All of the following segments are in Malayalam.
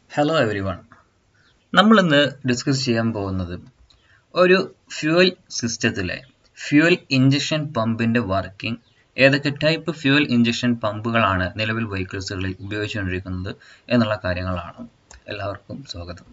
ഹലോ എവരി വൺ നമ്മളിന്ന് ഡിസ്കസ് ചെയ്യാൻ പോകുന്നത് ഒരു ഫ്യൂവൽ സിസ്റ്റത്തിലെ ഫ്യൂവൽ ഇഞ്ചക്ഷൻ പമ്പിന്റെ വർക്കിംഗ് ഏതൊക്കെ ടൈപ്പ് ഫ്യൂവൽ ഇഞ്ചക്ഷൻ പമ്പുകളാണ് നിലവിൽ വെഹിക്കിൾസുകളിൽ ഉപയോഗിച്ചുകൊണ്ടിരിക്കുന്നത് എന്നുള്ള കാര്യങ്ങളാണ് എല്ലാവർക്കും സ്വാഗതം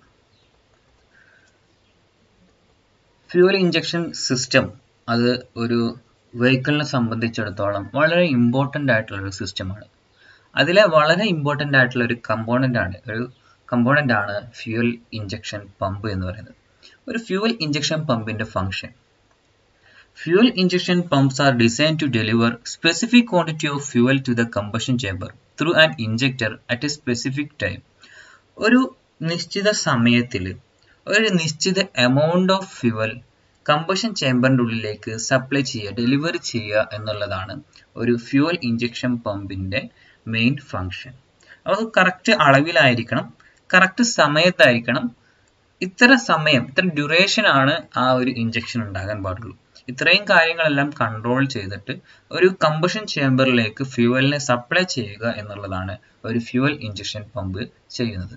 ഫ്യൂവൽ ഇഞ്ചക്ഷൻ സിസ്റ്റം അത് ഒരു വെഹിക്കിളിനെ സംബന്ധിച്ചിടത്തോളം വളരെ ഇമ്പോർട്ടൻ്റ് ആയിട്ടുള്ള ഒരു സിസ്റ്റമാണ് അതിലെ വളരെ ഇമ്പോർട്ടൻ്റ് ആയിട്ടുള്ള ഒരു കമ്പോണൻ്റ് ആണ് ഒരു കമ്പോണൻ്റ് ആണ് ഫ്യൂവൽ ഇഞ്ചക്ഷൻ പമ്പ് എന്ന് പറയുന്നത് ഒരു ഫ്യൂവൽ ഇഞ്ചക്ഷൻ പമ്പിന്റെ function fuel injection pumps are designed to deliver specific quantity of fuel to the combustion chamber through an injector at a specific time ഒരു നിശ്ചിത സമയത്തിൽ ഒരു നിശ്ചിത എമൗണ്ട് ഓഫ് ഫ്യൂവൽ കമ്പഷൻ ചേംബറിൻ്റെ ഉള്ളിലേക്ക് സപ്ലൈ ചെയ്യുക ഡെലിവറി ചെയ്യുക എന്നുള്ളതാണ് ഒരു ഫ്യൂവൽ ഇഞ്ചക്ഷൻ പമ്പിന്റെ മെയിൻ ഫങ്ഷൻ അത് കറക്റ്റ് അളവിലായിരിക്കണം കറക്റ്റ് സമയത്തായിരിക്കണം ഇത്ര സമയം ഇത്ര ഡ്യൂറേഷൻ ആണ് ആ ഒരു ഇഞ്ചക്ഷൻ ഉണ്ടാകാൻ പാടുള്ളൂ ഇത്രയും കാര്യങ്ങളെല്ലാം കൺട്രോൾ ചെയ്തിട്ട് ഒരു കമ്പഷൻ ചേംബറിലേക്ക് ഫ്യൂവലിനെ സപ്ലൈ ചെയ്യുക എന്നുള്ളതാണ് ഒരു ഫ്യൂവൽ ഇഞ്ചക്ഷൻ പമ്പ് ചെയ്യുന്നത്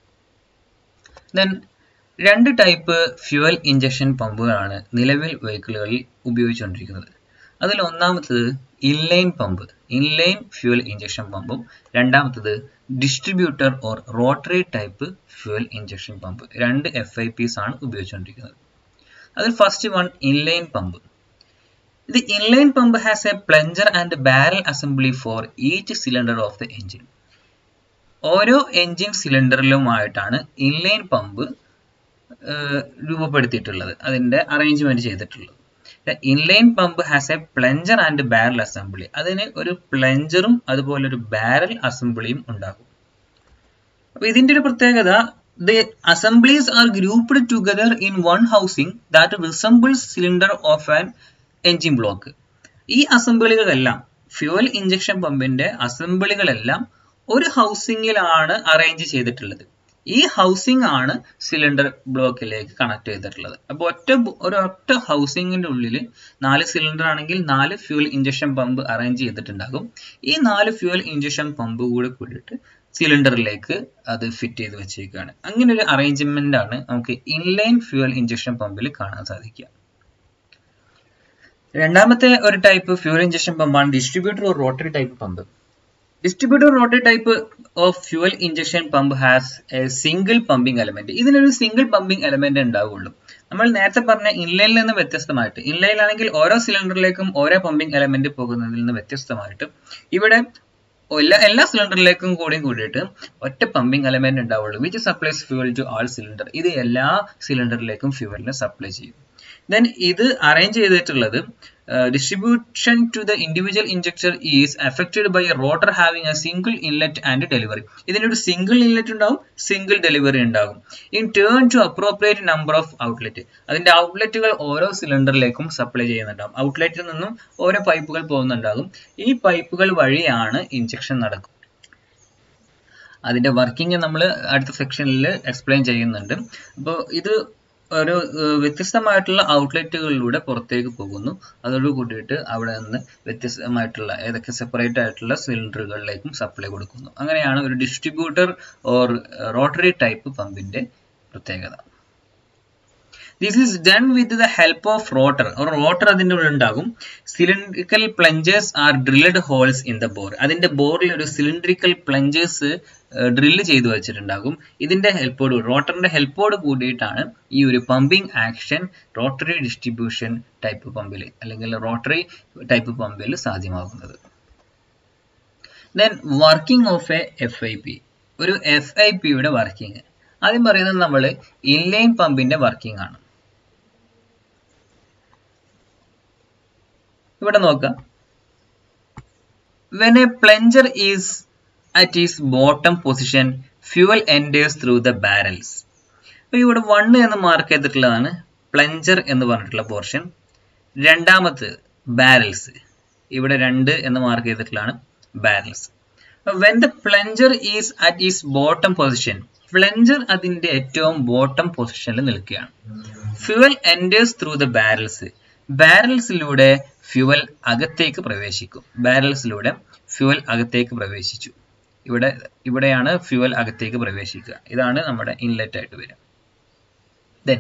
ദെൻ രണ്ട് ടൈപ്പ് ഫ്യൂവൽ ഇഞ്ചക്ഷൻ പമ്പുകളാണ് നിലവിൽ വെഹിക്കിളുകളിൽ ഉപയോഗിച്ചുകൊണ്ടിരിക്കുന്നത് അതിൽ ഒന്നാമത്തത് inline pump inline fuel injection പമ്പും രണ്ടാമത്തത് distributor or rotary type fuel injection pump രണ്ട് എഫ് ഐ പിസ് ആണ് ഉപയോഗിച്ചുകൊണ്ടിരിക്കുന്നത് അതിൽ ഫസ്റ്റ് വൺ ഇൻലൈൻ പമ്പ് ഇത് inline pump has a plunger and barrel assembly for each cylinder of the engine ഓരോ എഞ്ചിൻ സിലിണ്ടറിലുമായിട്ടാണ് ഇൻലൈൻ പമ്പ് രൂപപ്പെടുത്തിയിട്ടുള്ളത് അതിന്റെ അറേഞ്ച്മെന്റ് ചെയ്തിട്ടുള്ളത് inline pump has a plunger and barrel assembly അതിന് ഒരു പ്ലഞ്ചറും അതുപോലെ ഒരു ബാരൽ അസംബ്ലിയും ഉണ്ടാകും അപ്പൊ ഇതിന്റെ ഒരു പ്രത്യേകത the assemblies are grouped together in one housing that resembles cylinder of an engine block ഈ അസംബ്ലികളെല്ലാം ഫ്യൂവൽ ഇഞ്ചക്ഷൻ പമ്പിന്റെ അസംബ്ലികളെല്ലാം ഒരു ഹൗസിംഗിലാണ് അറേഞ്ച് ചെയ്തിട്ടുള്ളത് ഈ ഹൗസിംഗ് ആണ് സിലിണ്ടർ ബ്ലോക്കിലേക്ക് കണക്ട് ചെയ്തിട്ടുള്ളത് അപ്പോൾ ഒറ്റ ഒരു ഒറ്റ ഹൗസിംഗിന്റെ ഉള്ളിൽ നാല് സിലിണ്ടർ ആണെങ്കിൽ നാല് ഫ്യൂൽ ഇഞ്ചക്ഷൻ പമ്പ് അറേഞ്ച് ചെയ്തിട്ടുണ്ടാകും ഈ നാല് ഫ്യൂൽ ഇഞ്ചക്ഷൻ പമ്പ് കൂടെ കൂടിയിട്ട് സിലിണ്ടറിലേക്ക് അത് ഫിറ്റ് ചെയ്ത് വെച്ചേക്കുകയാണ് അങ്ങനെ ഒരു അറേഞ്ച്മെന്റ് ആണ് നമുക്ക് ഇൻലൈൻ ഫ്യൂൽ ഇഞ്ചക്ഷൻ പമ്പിൽ കാണാൻ സാധിക്കുക രണ്ടാമത്തെ ഒരു ടൈപ്പ് ഫ്യൂൽ ഇഞ്ചക്ഷൻ പമ്പാണ് distributor or rotary type pump distributor rotary type of fuel injection pump has a single pumping element ഇതിനൊരു സിംഗിൾ പമ്പിംഗ് എലമെന്റ് ഉണ്ടാവുള്ളൂ നമ്മൾ നേരത്തെ പറഞ്ഞ ഇൻലൈനിൽ നിന്ന് വ്യത്യസ്തമായിട്ട് ഇൻലൈനിലാണെങ്കിൽ ഓരോ സിലിണ്ടറിലേക്കും ഓരോ പമ്പിംഗ് എലമെന്റ് പോകുന്നതിൽ നിന്ന് വ്യത്യസ്തമായിട്ട് ഇവിടെ എല്ലാ എല്ലാ സിലിണ്ടറിലേക്കും കൂടി കൂടിയിട്ട് ഒറ്റ പമ്പിംഗ് എലമെന്റ് ഉണ്ടാവുള്ളൂ which supplies fuel to all cylinder ഇത് എല്ലാ സിലിണ്ടറിലേക്കും ഫ്യൂവലിനെ സപ്ലൈ ചെയ്യും ദെൻ ഇത് അറേഞ്ച് ചെയ്തിട്ടുള്ളത് distribution to the individual injector is affected by a rotor having a single inlet and delivery ഇതിനൊരു സിംഗിൾ ഇൻലെറ്റ് ഉണ്ടാവും സിംഗിൾ ഡെലിവറി ഉണ്ടാകും in turn to appropriate number of outlet അതിന്റെ ഔട്ട്ലെറ്റുകൾ ഓരോ സിലിണ്ടറിലേക്കും സപ്ലൈ ചെയ്യുന്നുണ്ടാവും ഔട്ട്ലെറ്റിൽ നിന്നും ഓരോ പൈപ്പുകൾ പോകുന്നുണ്ടാകും ഈ പൈപ്പുകൾ വഴിയാണ് ഇഞ്ചക്ഷൻ നടക്കുക അതിന്റെ വർക്കിംഗ് നമ്മൾ അടുത്ത സെക്ഷനിൽ എക്സ്പ്ലെയിൻ ചെയ്യുന്നുണ്ട് അപ്പോൾ ഇത് ഒരു വ്യത്യസ്തമായിട്ടുള്ള ഔട്ട്ലെറ്റുകളിലൂടെ പുറത്തേക്ക് പോകുന്നു അതോട് കൂടിയിട്ട് അവിടെ നിന്ന് വ്യത്യസ്തമായിട്ടുള്ള ഏതൊക്കെ സെപ്പറേറ്റ് ആയിട്ടുള്ള സിലിണ്ടറുകളിലേക്കും സപ്ലൈ കൊടുക്കുന്നു അങ്ങനെയാണ് ഒരു ഡിസ്ട്രിബ്യൂട്ടർ ഓർ റോട്ടറി ടൈപ്പ് പമ്പിന്റെ പ്രത്യേകത this is done with the help of rotor ഒരു റോട്ടർ അതിൻ്റെ ഉള്ളിൽ ഉണ്ടാകും cylindrical plungers are drilled holes in the bore അതിന്റെ ബോറിൽ ഒരു സിലിണ്ടറിക്കൽ പ്ലഞ്ചേഴ്സ് ഡ്രില്ല് ചെയ്തു വെച്ചിട്ടുണ്ടാകും ഇതിന്റെ ഹെൽപ്പോട് റോട്ടറിന്റെ ഹെൽപ്പോട് കൂടിയിട്ടാണ് ഈ ഒരു പമ്പിംഗ് ആക്ഷൻ റോട്ടറി ഡിസ്ട്രിബ്യൂഷൻ ടൈപ്പ് പമ്പിൽ അല്ലെങ്കിൽ റോട്ടറി ടൈപ്പ് പമ്പിൽ സാധ്യമാകുന്നത് then working of a F I P ഒരു എഫ് ഐ പിയുടെ വർക്കിംഗ് ആദ്യം പറയുന്നത് നമ്മൾ ഇൻലൈൻ പമ്പിന്റെ വർക്കിംഗ് ആണ് ഇവിടെ നോക്കാം when a plunger is at its bottom position fuel enters through the barrels അപ്പോൾ ഇവിടെ വണ്ണ് എന്ന് മാർക്ക് ചെയ്തിട്ടുള്ളതാണ് പ്ലഞ്ചർ എന്ന് പറഞ്ഞിട്ടുള്ള പോർഷൻ രണ്ടാമത് ബാരൽസ് ഇവിടെ രണ്ട് എന്ന് മാർക്ക് ചെയ്തിട്ടുള്ളതാണ് barrels when the plunger is at is bottom position plunger അതിന്റെ ഏറ്റവും ബോട്ടം പൊസിഷനിൽ നിൽക്കുകയാണ് fuel enters through the barrels ബാരൽസിലൂടെ ഫ്യുവൽ അകത്തേക്ക് പ്രവേശിക്കും ബാരൽസിലൂടെ ഫ്യുവൽ അകത്തേക്ക് പ്രവേശിച്ചു ഇവിടെ ഇവിടെയാണ് ഫ്യൂവൽ അകത്തേക്ക് പ്രവേശിക്കുക ഇതാണ് നമ്മുടെ ഇൻലെറ്റ് ആയിട്ട് വരിക then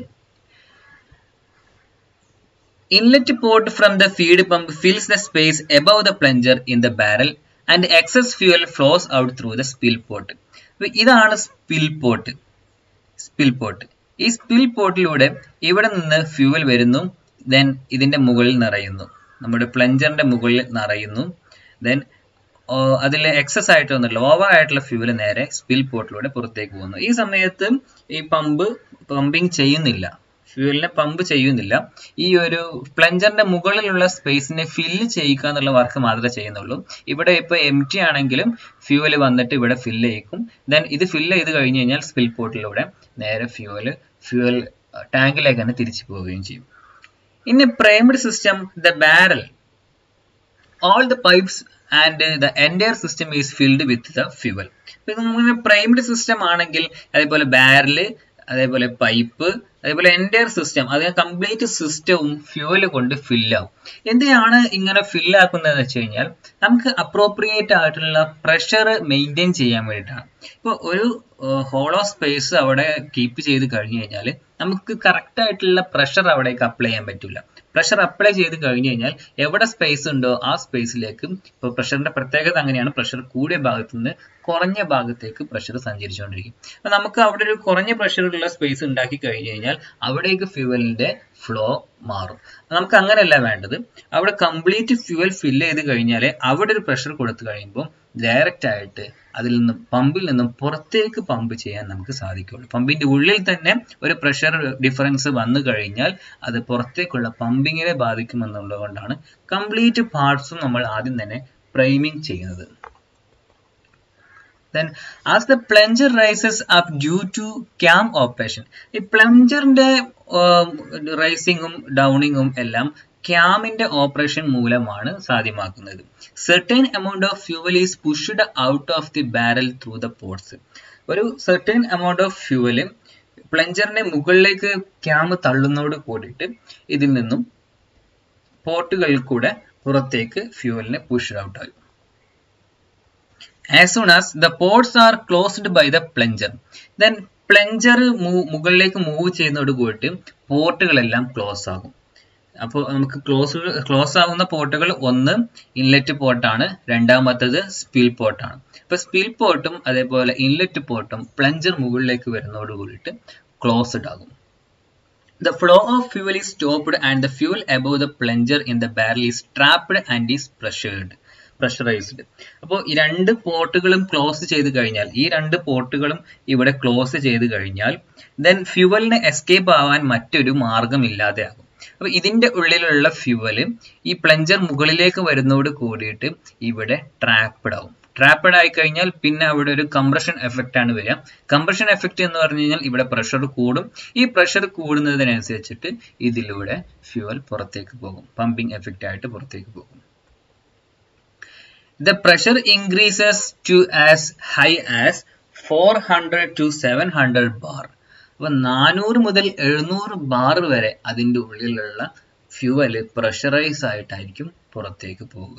inlet port from the feed pump fills the space above the plunger in the barrel and excess fuel flows out through the spill port ഇതാണ് സ്പിൽ പോർട്ട് സ്പിൽ പോർട്ട് ഈ സ്പിൽ പോർട്ടിലൂടെ ഇവിടെ നിന്ന് ഫ്യൂവൽ വരുന്നു ദെൻ ഇതിന്റെ മുകളിൽ നിറയുന്നു നമ്മുടെ പ്ലഞ്ചറിന്റെ മുകളിൽ നിറയുന്നു ദെൻ അതിൽ എക്സസ് ആയിട്ട് വന്നിട്ടുള്ള ഓവർ ആയിട്ടുള്ള ഫ്യൂവൽ നേരെ സ്പിൽ പോർട്ടിലൂടെ പുറത്തേക്ക് പോകുന്നു ഈ സമയത്ത് ഈ പമ്പ് പമ്പിങ് ചെയ്യുന്നില്ല ഫ്യൂവലിനെ പമ്പ് ചെയ്യുന്നില്ല ഈ ഒരു പ്ലഞ്ചറിന്റെ മുകളിലുള്ള സ്പേസിനെ ഫില്ല് ചെയ്യുക എന്നുള്ള വർക്ക് മാത്രമേ ചെയ്യുന്നുള്ളൂ ഇവിടെ ഇപ്പോൾ എം ടി ആണെങ്കിലും ഫ്യൂവൽ വന്നിട്ട് ഇവിടെ ഫില്ല് ചെയ്യിക്കും ദെൻ ഇത് ഫില്ല് ചെയ്ത് കഴിഞ്ഞ് കഴിഞ്ഞാൽ സ്പിൽ പോർട്ടിലൂടെ നേരെ ഫ്യൂവൽ ഫ്യൂവൽ ടാങ്കിലേക്ക് തന്നെ തിരിച്ചു പോവുകയും ചെയ്യും in a primary system the barrel all the pipes and uh, the entire system is filled with the fuel. ഇപ്പൊ പ്രൈമറി സിസ്റ്റം ആണെങ്കിൽ അതേപോലെ ബാരല് അതേപോലെ പൈപ്പ് അതേപോലെ എൻറ്റയർ സിസ്റ്റം അത് കംപ്ലീറ്റ് സിസ്റ്റവും ഫ്യൂവൽ കൊണ്ട് ഫില്ലാവും എന്തിനാണ് ഇങ്ങനെ ഫില്ലാക്കുന്നതെന്ന് വെച്ച് കഴിഞ്ഞാൽ നമുക്ക് അപ്രോപ്രിയേറ്റ് ആയിട്ടുള്ള പ്രഷർ മെയിൻറ്റെയിൻ ചെയ്യാൻ വേണ്ടിയിട്ടാണ് ഇപ്പോൾ ഒരു ഹോളോ സ്പേസ് അവിടെ കീപ്പ് ചെയ്ത് കഴിഞ്ഞു കഴിഞ്ഞാൽ നമുക്ക് കറക്റ്റ് ആയിട്ടുള്ള പ്രഷർ അവിടേക്ക് അപ്ലൈ ചെയ്യാൻ പറ്റില്ല പ്രഷർ അപ്ലൈ ചെയ്ത് കഴിഞ്ഞു കഴിഞ്ഞാൽ എവിടെ സ്പേസ് ഉണ്ടോ ആ സ്പേസിലേക്ക് ഇപ്പോൾ പ്രഷറിന്റെ പ്രത്യേകത അങ്ങനെയാണ് പ്രഷർ കൂടിയ ഭാഗത്ത് നിന്ന് കുറഞ്ഞ ഭാഗത്തേക്ക് പ്രഷർ സഞ്ചരിച്ചുകൊണ്ടിരിക്കും അപ്പൊ നമുക്ക് അവിടെ ഒരു കുറഞ്ഞ പ്രഷറുള്ള സ്പേസ് ഉണ്ടാക്കി കഴിഞ്ഞു കഴിഞ്ഞാൽ അവിടേക്ക് ഫ്യൂവലിന്റെ ഫ്ലോ മാറും നമുക്ക് അങ്ങനെയല്ല വേണ്ടത് അവിടെ കംപ്ലീറ്റ് ഫ്യൂവൽ ഫില്ല് ചെയ്ത് കഴിഞ്ഞാൽ അവിടെ ഒരു പ്രഷർ കൊടുത്തു കഴിയുമ്പോൾ ഡയറക്റ്റ് ആയിട്ട് അതിൽ നിന്നും പമ്പിൽ നിന്നും പുറത്തേക്ക് പമ്പ് ചെയ്യാൻ നമുക്ക് സാധിക്കുള്ളൂ പമ്പിന്റെ ഉള്ളിൽ തന്നെ ഒരു പ്രഷർ ഡിഫറൻസ് വന്നു കഴിഞ്ഞാൽ അത് പുറത്തേക്കുള്ള പമ്പിങ്ങിനെ ബാധിക്കുമെന്നുള്ളത് കൊണ്ടാണ് കംപ്ലീറ്റ് പാർട്സും നമ്മൾ ആദ്യം തന്നെ പ്രൈമിങ് ചെയ്യുന്നത് then as the plunger rises up due to cam operation ഈ പ്ലഞ്ചറിന്റെ റൈസിങ്ങും ഡൗണിങ്ങും എല്ലാം ക്യാമിന്റെ ഓപ്പറേഷൻ മൂലമാണ് സാധ്യമാക്കുന്നത് certain amount of fuel is pushed out of the barrel through the ports ഒരു സെർട്ടൈൻ എമൗണ്ട് ഓഫ് ഫ്യൂവല് പ്ലഞ്ചറിന്റെ മുകളിലേക്ക് ക്യാം തള്ളുന്നതോട് കൂടിയിട്ട് ഇതിൽ നിന്നും പോർട്ടുകളിൽ കൂടെ പുറത്തേക്ക് ഫ്യൂവലിനെ പുഷ് ഔട്ട് ആകും as soon as the ports are closed by the plunger then plunger മുകളിലേക്ക് മൂവ് ചെയ്യുന്നതോട് കൂടിയിട്ട് പോർട്ടുകളെല്ലാം ക്ലോസ് ആകും അപ്പോൾ നമുക്ക് ക്ലോസ് ക്ലോസ് ആകുന്ന പോർട്ടുകൾ ഒന്ന് ഇൻലെറ്റ് പോർട്ടാണ് രണ്ടാമത്തത് സ്പിൽ പോർട്ടാണ് അപ്പോൾ സ്പിൽ പോർട്ടും അതേപോലെ ഇൻലെറ്റ് പോർട്ടും പ്ലഞ്ചർ മുകളിലേക്ക് വരുന്നതോട് കൂടിയിട്ട് ക്ലോസ്ഡ് ആകും The flow of fuel is stopped and the fuel above the plunger in the barrel is trapped and is pressured. Pressurised അപ്പോൾ ഈ രണ്ട് പോർട്ടുകളും ക്ലോസ് ചെയ്ത് കഴിഞ്ഞാൽ ഈ രണ്ട് പോർട്ടുകളും ഇവിടെ ക്ലോസ് ചെയ്ത് കഴിഞ്ഞാൽ ദെൻ ഫ്യൂവലിന് എസ്കേപ്പ് ആവാൻ മറ്റൊരു മാർഗമില്ലാതെ ആകും അപ്പൊ ഇതിന്റെ ഉള്ളിലുള്ള ഫ്യൂവല് ഈ പ്ലഞ്ചർ മുകളിലേക്ക് വരുന്നതോട് കൂടിയിട്ട് ഇവിടെ ട്രാപ്പഡ് ആവും ട്രാപ്പഡ് ആയി കഴിഞ്ഞാൽ പിന്നെ അവിടെ ഒരു കംപ്രഷൻ എഫക്റ്റ് ആണ് വരിക കംപ്രഷൻ എഫക്റ്റ് എന്ന് പറഞ്ഞു കഴിഞ്ഞാൽ ഇവിടെ പ്രഷർ കൂടും ഈ പ്രഷർ കൂടുന്നതിനനുസരിച്ചിട്ട് ഇതിലൂടെ ഫ്യൂവൽ പുറത്തേക്ക് പോകും പമ്പിംഗ് എഫക്റ്റ് ആയിട്ട് പുറത്തേക്ക് പോകും the pressure increases to as high as 400 to 700 bar അപ്പൊ നാനൂറ് മുതൽ എഴുന്നൂറ് ബാർ വരെ അതിൻ്റെ ഉള്ളിലുള്ള ഫ്യൂവല് പ്രഷറൈസ് ആയിട്ടായിരിക്കും പുറത്തേക്ക് പോവുക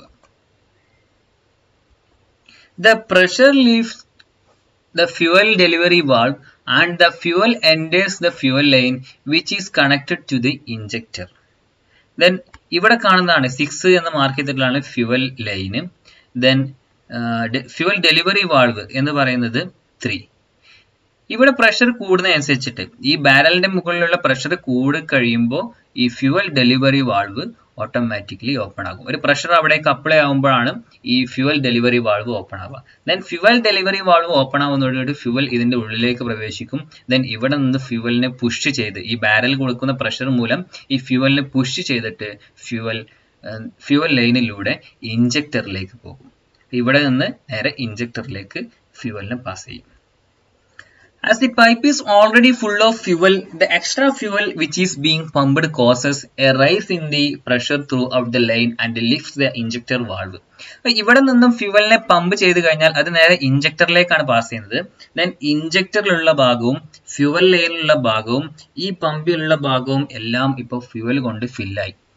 the pressure leaves the fuel delivery valve and the fuel enters the fuel line which is connected to the injector then ഇവിടെ കാണുന്നതാണ് സിക്സ് എന്ന മാർക്ക് ചെയ്തിട്ടുള്ളതാണ് fuel line then fuel delivery valve എന്ന് പറയുന്നത് ത്രീ ഇവിടെ പ്രഷർ കൂടുന്നതനുസരിച്ചിട്ട് ഈ ബാരലിന്റെ മുകളിലുള്ള പ്രഷർ കൂടി കഴിയുമ്പോൾ ഈ fuel delivery valve automatically open ആകും ഒരു പ്രഷർ അവിടേക്ക് അപ്ലൈ ആകുമ്പോഴാണ് ഈ ഫ്യൂവൽ ഡെലിവറി വാൾവ് ഓപ്പൺ ആവുക then fuel delivery valve open ആവുന്നതോടുകൂടി ഫ്യൂവൽ ഇതിന്റെ ഉള്ളിലേക്ക് പ്രവേശിക്കും ദെൻ ഇവിടെ നിന്ന് ഫ്യൂവലിനെ പുഷ് ചെയ്ത് ഈ ബാരൽ കൊടുക്കുന്ന പ്രഷർ മൂലം ഈ ഫ്യൂവലിനെ പുഷ് ചെയ്തിട്ട് ഫ്യൂവൽ ഫ്യൂവൽ ലൈനിലൂടെ ഇഞ്ചക്ടറിലേക്ക് പോകും ഇവിടെ നിന്ന് നേരെ ഇഞ്ചക്ടറിലേക്ക് ഫ്യൂവലിനെ പാസ് ചെയ്യും As the pipe is already full of fuel, the extra fuel which is being pumped causes a rise in the pressure throughout the line and lifts the injector valve. ഇവിടെ നിന്നും ഫ്യൂവലിനെ പമ്പ് ചെയ്ത് കഴിഞ്ഞാൽ അത് നേരെ ഇഞ്ചക്ടറിലേക്കാണ് പാസ് ചെയ്യുന്നത് ദെൻ ഇഞ്ചക്ടറിലുള്ള ഭാഗവും ഫ്യൂവൽ ലൈനിലുള്ള ഭാഗവും ഈ പമ്പിലുള്ള ഭാഗവും എല്ലാം ഇപ്പോൾ ഫ്യൂവൽ കൊണ്ട് ഫില്ലായി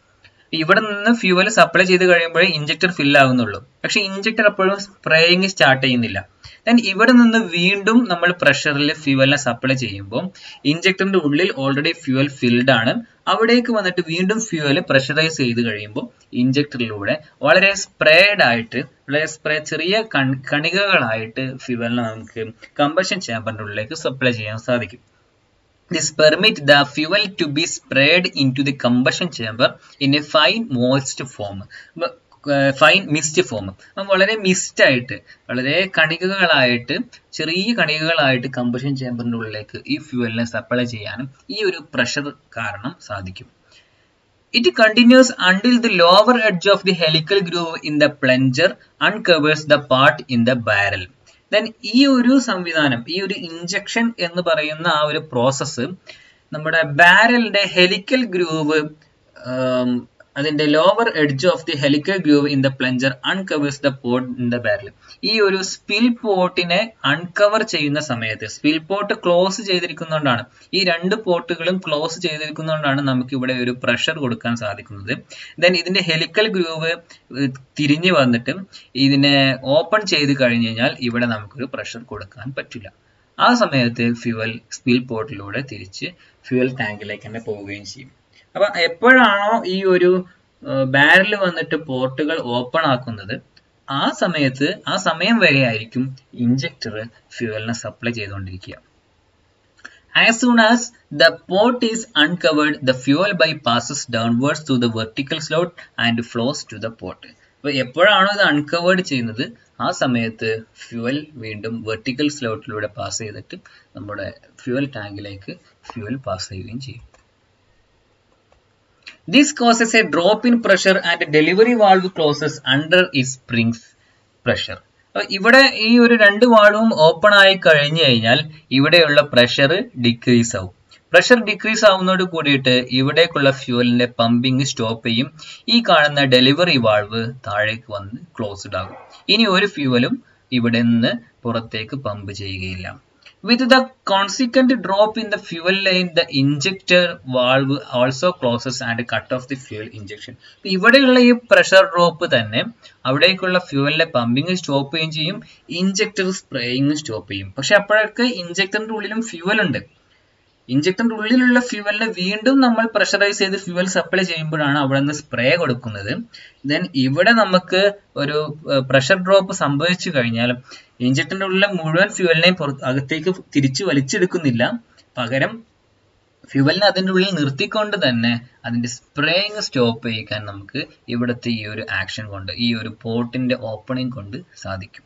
ഇവിടെ നിന്ന് ഫ്യൂവൽ സപ്ലൈ ചെയ്ത് കഴിയുമ്പോഴേ ഇഞ്ചക്ടർ ഫിൽ ആവുന്നുള്ളൂ പക്ഷെ ഇഞ്ചക്ടർ അപ്പോഴും സ്പ്രേയിങ് സ്റ്റാർട്ട് ചെയ്യുന്നില്ല ദെൻ ഇവിടെ നിന്ന് വീണ്ടും നമ്മൾ പ്രഷറിൽ ഫ്യൂവലിനെ സപ്ലൈ ചെയ്യുമ്പോൾ ഇഞ്ചക്ടറിന്റെ ഉള്ളിൽ ഓൾറെഡി ഫ്യൂവൽ ഫിൽഡ് ആണ് അവിടേക്ക് വന്നിട്ട് വീണ്ടും ഫ്യൂവൽ പ്രഷറൈസ് ചെയ്ത് കഴിയുമ്പോൾ ഇഞ്ചക്ടറിലൂടെ വളരെ സ്പ്രേഡ് ആയിട്ട് വളരെ സ്പ്രേ ചെറിയ കണികകളായിട്ട് ഫ്യൂവലിനെ നമുക്ക് കമ്പഷൻ ചേമ്പറിന്റെ ഉള്ളിലേക്ക് സപ്ലൈ ചെയ്യാൻ സാധിക്കും This permit the fuel to be sprayed into the combustion chamber in a fine moist form. Fine mist form വളരെ മിസ്റ്റ് ആയിട്ട് വളരെ കണികകളായിട്ട് ചെറിയ കണികകളായിട്ട് കമ്പഷൻ ചേമ്പറിന്റെ ഉള്ളിലേക്ക് ഈ ഫ്യൂവലിനെ സപ്ലൈ ചെയ്യാനും ഈ ഒരു പ്രഷർ കാരണം സാധിക്കും it continues until the lower edge of the helical groove in the plunger uncovers the part in the barrel then ഈ ഒരു സംവിധാനം ഈ ഒരു ഇഞ്ചക്ഷൻ എന്ന് പറയുന്ന ആ ഒരു പ്രോസസ്സ് നമ്മുടെ ബാരലിന്റെ ഹെലിക്കൽ ഗ്രൂവ് അതിന്റെ lower edge of the helical groove in the plunger uncovers the port in the barrel ഈ ഒരു സ്പിൽ പോർട്ടിനെ അൺകവർ ചെയ്യുന്ന സമയത്ത് സ്പിൽ പോർട്ട് ക്ലോസ് ചെയ്തിരിക്കുന്നതുകൊണ്ടാണ് ഈ രണ്ട് പോർട്ടുകളും ക്ലോസ് ചെയ്തിരിക്കുന്നതുകൊണ്ടാണ് നമുക്ക് ഇവിടെ ഒരു പ്രഷർ കൊടുക്കാൻ സാധിക്കുന്നത് ദെൻ ഇതിന്റെ ഹെലിക്കൽ ഗ്രൂവ് തിരിഞ്ഞു വന്നിട്ട് ഇതിനെ ഓപ്പൺ ചെയ്ത് കഴിഞ്ഞ് കഴിഞ്ഞാൽ ഇവിടെ നമുക്കൊരു പ്രഷർ കൊടുക്കാൻ പറ്റില്ല ആ സമയത്ത് ഫ്യൂവൽ സ്പിൽ പോർട്ടിലൂടെ തിരിച്ച് ഫ്യൂവൽ ടാങ്കിലേക്ക് തന്നെ പോവുകയും ചെയ്യും അപ്പൊ എപ്പോഴാണോ ഈ ഒരു ബാരൽ വന്നിട്ട് പോർട്ടുകൾ ഓപ്പൺ ആക്കുന്നത് ആ സമയത്ത് ആ സമയം വരെ ആയിരിക്കും ഇഞ്ചക്ടർ ഫ്യൂവലിനെ സപ്ലൈ ചെയ്തുകൊണ്ടിരിക്കുക as soon as the port is uncovered the fuel bypasses downwards to the vertical slot and flows to the port അപ്പൊ എപ്പോഴാണോ ഇത് അൺകവേർഡ് ചെയ്യുന്നത് ആ സമയത്ത് ഫ്യൂവൽ വീണ്ടും വെർട്ടിക്കൽ സ്ലോട്ടിലൂടെ പാസ് ചെയ്തിട്ട് നമ്മുടെ ഫ്യൂവൽ ടാങ്കിലേക്ക് ഫ്യൂവൽ പാസ് ചെയ്യുകയും ചെയ്യും This causes a drop in pressure and delivery valve closes under its springs pressure. ഇവിടെ ഈ ഒരു രണ്ട് വാൾവും ഓപ്പൺ ആയി കഴിഞ്ഞു കഴിഞ്ഞാൽ ഇവിടെയുള്ള പ്രഷർ ഡിക്രീസ് ആവും പ്രഷർ ഡിക്രീസ് ആവുന്നതോട് കൂടിയിട്ട് ഇവിടേക്കുള്ള ഫ്യൂവലിന്റെ പമ്പിങ് സ്റ്റോപ്പ് ചെയ്യും ഈ കാണുന്ന ഡെലിവറി വാൾവ് താഴേക്ക് വന്ന് ക്ലോസ്ഡ് ആകും ഇനി ഒരു ഫ്യൂവലും ഇവിടെ നിന്ന് പുറത്തേക്ക് പമ്പ് ചെയ്യുകയില്ല With the consequent drop in the fuel line, the injector valve also closes and cut off the fuel injection. ഇവിടെയുള്ള ഈ പ്രഷർ ഡ്രോപ്പ് തന്നെ അവിടേക്കുള്ള ഫ്യൂവലിന്റെ പമ്പിങ് സ്റ്റോപ്പ് ചെയ്യുകയും ചെയ്യും ഇഞ്ചക്ടർ സ്പ്രേയിങ് സ്റ്റോപ്പ് ചെയ്യും പക്ഷെ അപ്പോഴൊക്കെ ഇഞ്ചക്ടറിന്റെ ഉള്ളിലും ഫ്യൂവൽ ഉണ്ട് ഇഞ്ചക്ടറിന്റെ ഉള്ളിലുള്ള ഫ്യൂവലിനെ വീണ്ടും നമ്മൾ പ്രഷറൈസ് ചെയ്ത് ഫ്യൂവൽ സപ്ലൈ ചെയ്യുമ്പോഴാണ് അവിടെ നിന്ന് സ്പ്രേ കൊടുക്കുന്നത് ദെൻ ഇവിടെ നമുക്ക് ഒരു പ്രഷർ ഡ്രോപ്പ് സംഭവിച്ചു കഴിഞ്ഞാൽ ഇഞ്ചക്ടറിന്റെ ഉള്ളിലെ മുഴുവൻ ഫ്യൂവലിനെയും അകത്തേക്ക് തിരിച്ചു വലിച്ചെടുക്കുന്നില്ല പകരം ഫ്യൂവലിനെ അതിൻ്റെ ഉള്ളിൽ നിർത്തിക്കൊണ്ട് തന്നെ അതിന്റെ സ്പ്രേയിങ് സ്റ്റോപ്പ് ചെയ്യിക്കാൻ നമുക്ക് ഇവിടുത്തെ ഈ ഒരു ആക്ഷൻ കൊണ്ട് ഈ ഒരു പോർട്ടിന്റെ ഓപ്പണിംഗ് കൊണ്ട് സാധിക്കും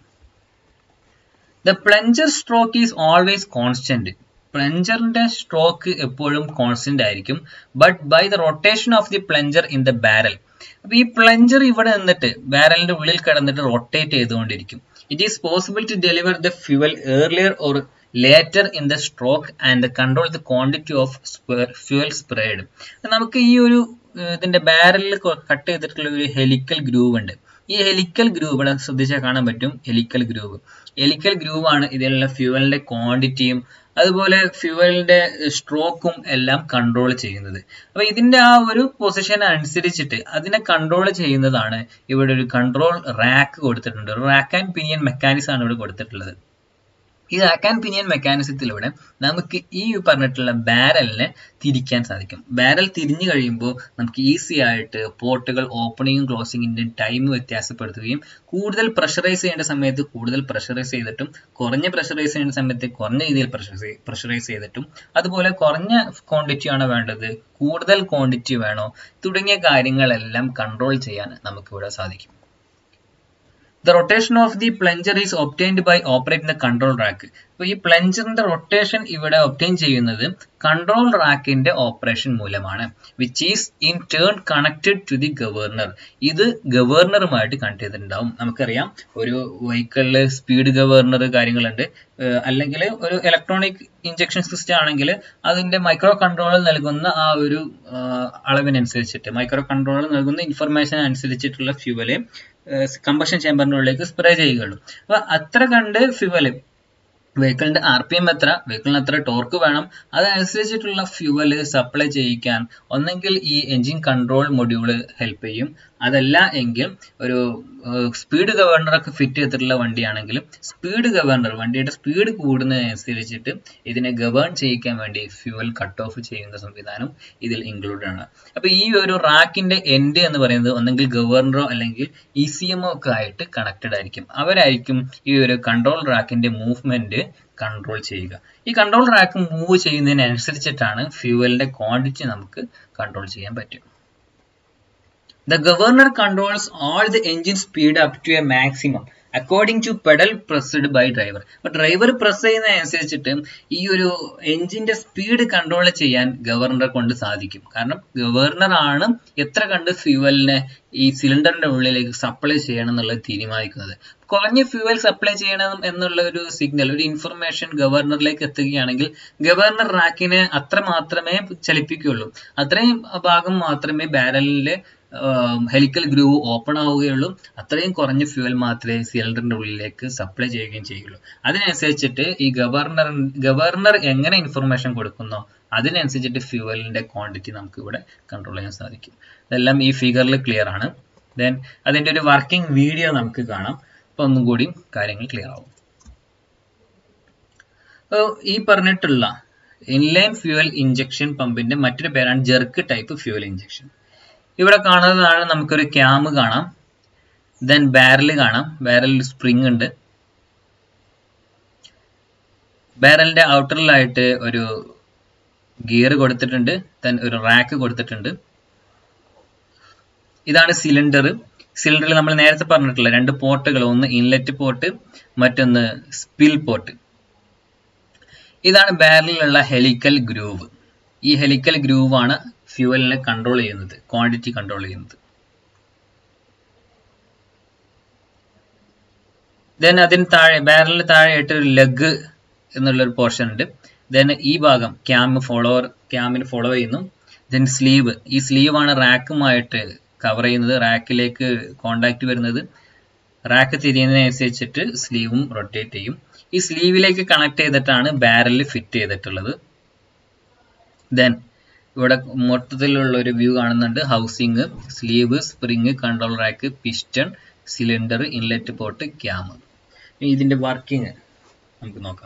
the plunger stroke is always constant പ്ലഞ്ചറിന്റെ സ്ട്രോക്ക് എപ്പോഴും കോൺസ്റ്റന്റ് ആയിരിക്കും but by the rotation of the plunger in the barrel അപ്പൊ ഈ പ്ലഞ്ചർ ഇവിടെ നിന്നിട്ട് ബാരലിന്റെ ഉള്ളിൽ കിടന്നിട്ട് റൊട്ടേറ്റ് ചെയ്തുകൊണ്ടിരിക്കും it is possible to deliver the fuel earlier or later in the stroke and control the quantity of fuel sprayed നമുക്ക് ഈ ഒരു ഇതിന്റെ ബാരലിൽ കട്ട് ചെയ്തിട്ടുള്ള ഒരു ഹെലിക്കൽ ഗ്രൂവ് ഉണ്ട് ഈ ഹെലിക്കൽ ഗ്രൂവ് ഇവിടെ ശ്രദ്ധിച്ചാൽ കാണാൻ പറ്റും ഹെലിക്കൽ ഗ്രൂവ് ഹെലിക്കൽ ഗ്രൂവ് ആണ് ഇതിലുള്ള ഫ്യൂവലിന്റെ ക്വാണ്ടിറ്റിയും അതുപോലെ ഫ്യൂവലിന്റെ സ്ട്രോക്കും എല്ലാം കൺട്രോൾ ചെയ്യുന്നത് അപ്പൊ ഇതിന്റെ ആ ഒരു പൊസിഷൻ അനുസരിച്ചിട്ട് അതിനെ കൺട്രോൾ ചെയ്യുന്നതാണ് ഇവിടെ ഒരു കൺട്രോൾ റാക്ക് കൊടുത്തിട്ടുണ്ട് റാക്ക് ആൻഡ് പിനിയൻ മെക്കാനിസം ആണ് ഇവിടെ കൊടുത്തിട്ടുള്ളത് ഈ റാക്ക് ആൻഡ് പിനിയൻ മെക്കാനിസത്തിലൂടെ നമുക്ക് ഈ പറഞ്ഞിട്ടുള്ള ബാരലിനെ തിരിക്കാൻ സാധിക്കും ബാരൽ തിരിഞ്ഞു കഴിയുമ്പോൾ നമുക്ക് ഈസി ആയിട്ട് പോർട്ടുകൾ ഓപ്പണിങ്ങും ക്ലോസിങ്ങിന്റെ ടൈം വ്യത്യാസപ്പെടുത്തുകയും കൂടുതൽ പ്രഷറൈസ് ചെയ്യേണ്ട സമയത്ത് കൂടുതൽ പ്രഷറൈസ് ചെയ്തിട്ടും കുറഞ്ഞ പ്രഷറൈസ് ചെയ്യേണ്ട സമയത്ത് കുറഞ്ഞ രീതിയിൽ പ്രഷറൈസ് ചെയ്തിട്ടും അതുപോലെ കുറഞ്ഞ ക്വാണ്ടിറ്റി ആണോ വേണ്ടത് കൂടുതൽ ക്വാണ്ടിറ്റി വേണോ തുടങ്ങിയ കാര്യങ്ങളെല്ലാം കൺട്രോൾ ചെയ്യാൻ നമുക്കിവിടെ സാധിക്കും the rotation of the plunger is obtained by operating the control rack അപ്പോൾ ഈ പ്ലഞ്ചറിന്റെ റൊട്ടേഷൻ ഇവിടെ ഒപ്റ്റൈൻ ചെയ്യുന്നത് കൺട്രോൾ റാക്കിന്റെ ഓപ്പറേഷൻ മൂലമാണ് which is in turn connected to the governor ഇത് ഗവർണറുമായിട്ട് കണക്ട് ചെയ്തിട്ടുണ്ടാവും നമുക്കറിയാം ഒരു വെഹിക്കിളിൽ സ്പീഡ് ഗവർണർ കാര്യങ്ങളുണ്ട് അല്ലെങ്കിൽ ഒരു ഇലക്ട്രോണിക് ഇഞ്ചക്ഷൻ സിസ്റ്റം ആണെങ്കിൽ അതിന്റെ മൈക്രോ കൺട്രോളർ നൽകുന്ന ആ ഒരു അളവിനനുസരിച്ചിട്ട് മൈക്രോ കൺട്രോളർ നൽകുന്ന ഇൻഫർമേഷൻ അനുസരിച്ചിട്ടുള്ള ഫ്യൂവല് കമ്പഷൻ ചേമ്പറിന്റെ ഉള്ളിലേക്ക് സ്പ്രേ ചെയ്യുകയുള്ളൂ അപ്പൊ അത്ര കണ്ട് ഫ്യൂവല് വെഹിക്കിളിന്റെ ആർ പി എം എത്ര വെഹിക്കിളിന് എത്ര ടോർക്ക് വേണം അതനുസരിച്ചിട്ടുള്ള ഫ്യൂവൽ സപ്ലൈ ചെയ്യിക്കാൻ ഒന്നെങ്കിൽ ഈ എഞ്ചിൻ കൺട്രോൾ മൊഡ്യൂള് ഹെൽപ്പ് ചെയ്യും അതല്ല എങ്കിൽ ഒരു സ്പീഡ് ഗവർണർ ഒക്കെ ഫിറ്റ് ചെയ്തിട്ടുള്ള വണ്ടിയാണെങ്കിലും സ്പീഡ് ഗവർണർ വണ്ടിയുടെ സ്പീഡ് കൂടുന്നതിനനുസരിച്ചിട്ട് ഇതിനെ ഗവേൺ ചെയ്യിക്കാൻ വേണ്ടി ഫ്യൂവൽ കട്ട് ഓഫ് ചെയ്യുന്ന സംവിധാനം ഇതിൽ ഇൻക്ലൂഡ് ആണ് അപ്പൊ ഈ ഒരു റാക്കിന്റെ എൻഡ് എന്ന് പറയുന്നത് ഒന്നെങ്കിൽ ഗവർണറോ അല്ലെങ്കിൽ ഇ സി എമ്മോ ഒക്കെ ആയിട്ട് കണക്റ്റഡ് ആയിരിക്കും അവരായിരിക്കും ഈ ഒരു കൺട്രോൾ റാക്കിന്റെ മൂവ്മെന്റ് കൺട്രോൾ ചെയ്യുക ഈ കൺട്രോൾ റാക്ക് മൂവ് ചെയ്യുന്നതിനനുസരിച്ചിട്ടാണ് ഫ്യൂവലിന്റെ ക്വാണ്ടിറ്റി നമുക്ക് കൺട്രോൾ ചെയ്യാൻ പറ്റും The governor controls all the engine speed up to a maximum according to pedal pressed by driver. അപ്പൊ ഡ്രൈവർ പ്രസ് ചെയ്യുന്നതനുസരിച്ചിട്ട് ഈ ഒരു എഞ്ചിന്റെ സ്പീഡ് കൺട്രോൾ ചെയ്യാൻ ഗവർണറെ കൊണ്ട് സാധിക്കും കാരണം ഗവർണർ ആണ് എത്ര കണ്ട് ഫ്യൂവലിനെ ഈ സിലിണ്ടറിന്റെ ഉള്ളിലേക്ക് സപ്ലൈ ചെയ്യണം എന്നുള്ളത് തീരുമാനിക്കുന്നത് കുറഞ്ഞ ഫ്യൂവൽ സപ്ലൈ ചെയ്യണം എന്നുള്ള ഒരു സിഗ്നൽ ഒരു ഇൻഫർമേഷൻ ഗവർണറിലേക്ക് എത്തുകയാണെങ്കിൽ ഗവർണർ റാക്കിനെ അത്ര മാത്രമേ ചലിപ്പിക്കുകയുള്ളൂ അത്രയും ഭാഗം മാത്രമേ ബാരലിലെ ഹെലിക്കൽ ഗ്രൂവ് ഓപ്പൺ ആവുകയുള്ളൂ അത്രയും കുറഞ്ഞ ഫ്യൂവൽ മാത്രമേ സിലിണ്ടറിന്റെ ഉള്ളിലേക്ക് സപ്ലൈ ചെയ്യുകയും ചെയ്യുള്ളൂ അതിനനുസരിച്ചിട്ട് ഈ ഗവർണർ ഗവർണർ എങ്ങനെ ഇൻഫർമേഷൻ കൊടുക്കുന്നോ അതിനനുസരിച്ചിട്ട് ഫ്യൂവലിന്റെ ക്വാണ്ടിറ്റി നമുക്ക് ഇവിടെ കൺട്രോൾ ചെയ്യാൻ സാധിക്കും ഇതെല്ലാം ഈ ഫിഗറിൽ ക്ലിയർ ആണ് ദെൻ അതിന്റെ ഒരു വർക്കിംഗ് വീഡിയോ നമുക്ക് കാണാം അപ്പൊ ഒന്നും കൂടി കാര്യങ്ങൾ ക്ലിയർ ആവും ഈ പറഞ്ഞിട്ടുള്ള ഇൻലൈൻ ഫ്യൂവൽ ഇഞ്ചക്ഷൻ പമ്പിന്റെ മറ്റൊരു പേരാണ് ജെർക്ക് ടൈപ്പ് ഫ്യൂവൽ ഇഞ്ചക്ഷൻ ഇവിടെ കാണുന്നതാണ് നമുക്കൊരു ക്യാം കാണാം ദെൻ ബാരൽ കാണാം ബാരലിൽ സ്പ്രിങ് ഉണ്ട് ബാരലിന്റെ ഔട്ടറിലായിട്ട് ഒരു ഗിയർ കൊടുത്തിട്ടുണ്ട് ദെൻ ഒരു റാക്ക് കൊടുത്തിട്ടുണ്ട് ഇതാണ് സിലിണ്ടർ സിലിണ്ടറിൽ നമ്മൾ നേരത്തെ പറഞ്ഞിട്ടുള്ള രണ്ട് പോർട്ടുകൾ ഒന്ന് ഇൻലെറ്റ് പോർട്ട് മറ്റൊന്ന് സ്പിൽ പോർട്ട് ഇതാണ് ബാരലിലുള്ള ഹെലിക്കൽ ഗ്രൂവ് ഈ ഹെലിക്കൽ ഗ്രൂവ് ആണ് ഫ്യൂവലിനെ കൺട്രോൾ ചെയ്യുന്നത് ക്വാണ്ടിറ്റി കൺട്രോൾ ചെയ്യുന്നത് ദെൻ അതിന് താഴെ ബാരലിന് താഴെയായിട്ട് ഒരു ലെഗ് എന്നുള്ളൊരു പോർഷൻ ഉണ്ട് ദെൻ ഈ ഭാഗം ക്യാം ഫോളോവർ ക്യാമിന് ഫോളോ ചെയ്യുന്നു ദെൻ സ്ലീവ് ഈ സ്ലീവ് ആണ് റാക്കുമായിട്ട് കവർ ചെയ്യുന്നത് റാക്കിലേക്ക് കോണ്ടാക്ട് വരുന്നത് റാക്ക് തിരിയുന്നതിനനുസരിച്ചിട്ട് സ്ലീവും റൊട്ടേറ്റ് ചെയ്യും ഈ സ്ലീവിലേക്ക് കണക്ട് ചെയ്തിട്ടാണ് ബാരലിൽ ഫിറ്റ് ചെയ്തിട്ടുള്ളത് ദെൻ ഇവിടെ മൊത്തത്തിലുള്ള ഒരു വ്യൂ കാണുന്നുണ്ട് housing sleeve spring control rack piston cylinder inlet port cam ഇതിന്റെ വർക്കിംഗ് നമുക്ക് നോക്കാം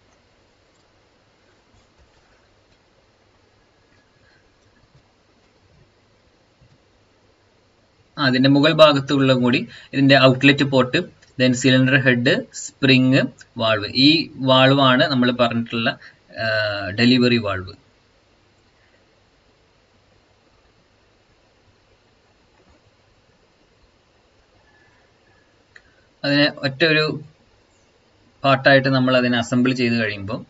അതിന്റെ മുകൾ ഭാഗത്തുള്ള കൂടി ഇതിന്റെ outlet port then cylinder head spring valve ഈ വാൾവ് ആണ് നമ്മൾ പറഞ്ഞിട്ടുള്ള ഡെലിവറി വാൾവ് അതിനെ ഒറ്റ ഒരു പാർട്ടായിട്ട് നമ്മൾ അതിനെ അസംബിൾ ചെയ്ത് കഴിയുമ്പോൾ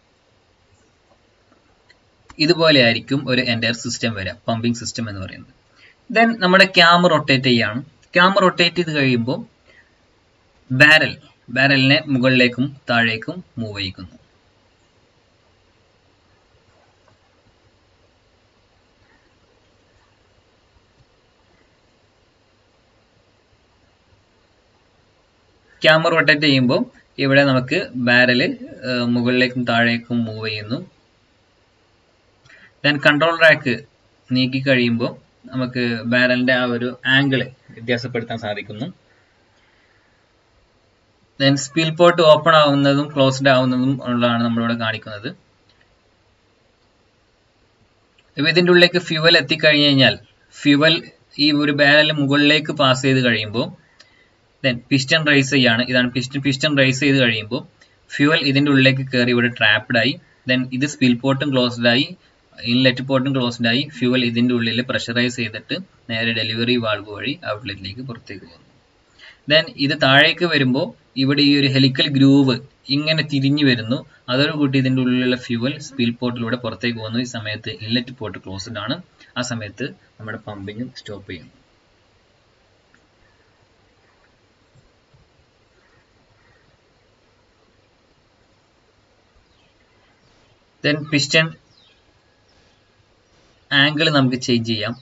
ഇതുപോലെ ആയിരിക്കും ഒരു എൻറ്റയർ സിസ്റ്റം വരിക പമ്പിംഗ് സിസ്റ്റം എന്ന് പറയുന്നത് ദെൻ നമ്മുടെ ക്യാം റൊട്ടേറ്റ് ചെയ്യാണ് ക്യാം റൊട്ടേറ്റ് ചെയ്ത് കഴിയുമ്പോൾ ബാരൽ ബാരലിനെ മുകളിലേക്കും താഴേക്കും മൂവ് ചെയ്യിക്കുന്നു ക്യാമറ റൊട്ടേറ്റ് ചെയ്യുമ്പോൾ ഇവിടെ നമുക്ക് ബാരല് മുകളിലേക്കും താഴേക്കും മൂവ് ചെയ്യുന്നു ദെൻ കൺട്രോൾ റാക്ക് നീക്കി കഴിയുമ്പോൾ നമുക്ക് ബാരലിന്റെ ആ ഒരു ആംഗിള് വ്യത്യാസപ്പെടുത്താൻ സാധിക്കുന്നു ദെൻ സ്പീൽ പോർട്ട് ഓപ്പൺ ആവുന്നതും ക്ലോസ്ഡ് ആവുന്നതും ഉള്ളതാണ് നമ്മളിവിടെ കാണിക്കുന്നത് ഇപ്പൊ ഇതിന്റെ ഉള്ളിലേക്ക് ഫ്യൂവൽ എത്തിക്കഴിഞ്ഞു കഴിഞ്ഞാൽ ഫ്യൂവൽ ഈ ഒരു ബാരൽ മുകളിലേക്ക് പാസ് ചെയ്ത് കഴിയുമ്പോൾ ദെൻ പിസ്റ്റൺ റൈസ് ചെയ്യാണ് ഇതാണ് പിസ്റ്റൺ പിസ്റ്റൺ റൈസ് ചെയ്ത് കഴിയുമ്പോൾ ഫ്യൂവൽ ഇതിന്റെ ഉള്ളിലേക്ക് കയറി ഇവിടെ ട്രാപ്ഡ് ആയി ദെൻ ഇത് സ്പിൽ പോർട്ടും ക്ലോസ്ഡ് ആയി ഇൻലെറ്റ് പോർട്ടും ക്ലോസ്ഡ് ആയി ഫ്യൂവൽ ഇതിന്റെ ഉള്ളിൽ പ്രഷറൈസ് ചെയ്തിട്ട് നേരെ ഡെലിവറി വാൾവ് വഴി ഔട്ട്ലെറ്റിലേക്ക് പുറത്തേക്ക് പോകുന്നു ദെൻ ഇത് താഴേക്ക് വരുമ്പോൾ ഇവിടെ ഈ ഒരു ഹെലിക്കൽ ഗ്രൂവ് ഇങ്ങനെ തിരിഞ്ഞു വരുന്നു അതോടുകൂടി ഇതിന്റെ ഉള്ളിലുള്ള ഫ്യൂവൽ സ്പിൽ പോർട്ടിലൂടെ പുറത്തേക്ക് പോകുന്നു ഈ സമയത്ത് ഇൻലെറ്റ് പോർട്ട് ക്ലോസ്ഡ് ആണ് ആ സമയത്ത് നമ്മുടെ പമ്പിങ് സ്റ്റോപ്പ് ചെയ്യുന്നു ദെൻ പിസ്റ്റൺ ആംഗിൾ നമുക്ക് ചേഞ്ച് ചെയ്യാം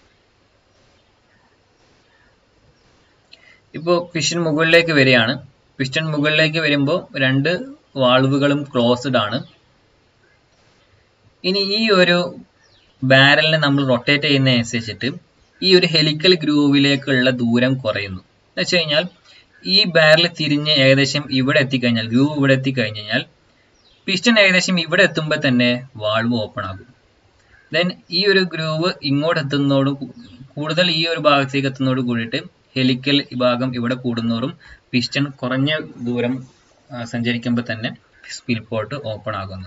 ഇപ്പോൾ പിസ്റ്റൺ മുകളിലേക്ക് വരികയാണ് പിസ്റ്റൺ മുകളിലേക്ക് വരുമ്പോൾ രണ്ട് വാൾവുകളും ക്ലോസ്ഡ് ആണ് ഇനി ഈ ഒരു ബാരലിനെ നമ്മൾ റൊട്ടേറ്റ് ചെയ്യുന്നതനുസരിച്ചിട്ട് ഈ ഒരു ഹെലിക്കൽ ഗ്രൂവിലേക്കുള്ള ദൂരം കുറയുന്നു എന്ന് വെച്ച് കഴിഞ്ഞാൽ ഈ ബാരൽ തിരിഞ്ഞ് ഏകദേശം ഇവിടെ എത്തിക്കഴിഞ്ഞാൽ ഗ്രൂവ് ഇവിടെ എത്തിക്കഴിഞ്ഞാൽ പിസ്റ്റൺ ഏകദേശം ഇവിടെ എത്തുമ്പോൾ തന്നെ വാൾവ് ഓപ്പൺ ആകും ദെൻ ഈ ഒരു ഗ്രൂവ് ഇങ്ങോട്ട് എത്തുന്നതോട് കൂടുതൽ ഈ ഒരു ഭാഗത്തേക്ക് എത്തുന്നതോട് കൂടിയിട്ട് ഹെലിക്കൽ ഭാഗം ഇവിടെ കൂടുന്നതോറും പിസ്റ്റൺ കുറഞ്ഞ ദൂരം സഞ്ചരിക്കുമ്പോൾ തന്നെ സ്പിൽ പോർട്ട് ഓപ്പൺ ആകുന്നു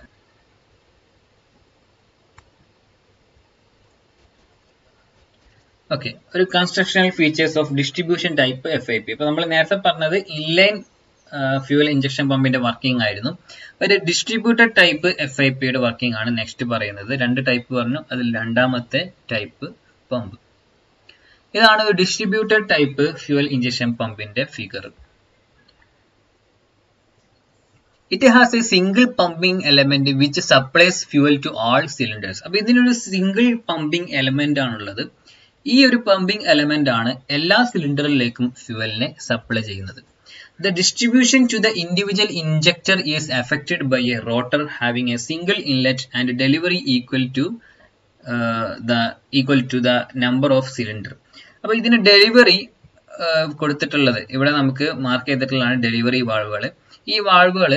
ഓക്കെ ഒരു constructional features of distribution type F I P ഇപ്പൊ നമ്മൾ നേരത്തെ പറഞ്ഞത് ഇൻലൈൻ ഫ്യൂവൽ ഇഞ്ചക്ഷൻ പമ്പിന്റെ വർക്കിംഗ് ആയിരുന്നു ഒരു ഡിസ്ട്രിബ്യൂട്ടഡ് ടൈപ്പ് എഫ് ഐ പിയുടെ വർക്കിംഗ് ആണ് നെക്സ്റ്റ് പറയുന്നത് രണ്ട് ടൈപ്പ് പറഞ്ഞു അതിൽ രണ്ടാമത്തെ ടൈപ്പ് പമ്പ് ഇതാണ് ഒരു ഡിസ്ട്രിബ്യൂട്ടഡ് ടൈപ്പ് ഫ്യൂവൽ ഇഞ്ചക്ഷൻ പമ്പിന്റെ figure it has a single pumping element which supplies fuel to all cylinders അപ്പൊ ഇതിനൊരു സിംഗിൾ പമ്പിംഗ് എലമെന്റ് ആണുള്ളത് ഈ ഒരു പമ്പിംഗ് എലമെന്റ് ആണ് എല്ലാ സിലിണ്ടറിലേക്കും ഫ്യൂവലിനെ സപ്ലൈ ചെയ്യുന്നത് The distribution to the individual injector is affected by a rotor having a single inlet and delivery equal to uh, the equal to the number of cylinder. അപ്പോൾ ഇതിന് ഡെലിവറി കൊടുത്തിട്ടുള്ളത് ഇവിടെ നമുക്ക് മാർക്ക് ചെയ്തിട്ടുള്ളതാണ് ഡെലിവറി വാൾവുകൾ ഈ വാൾവുകൾ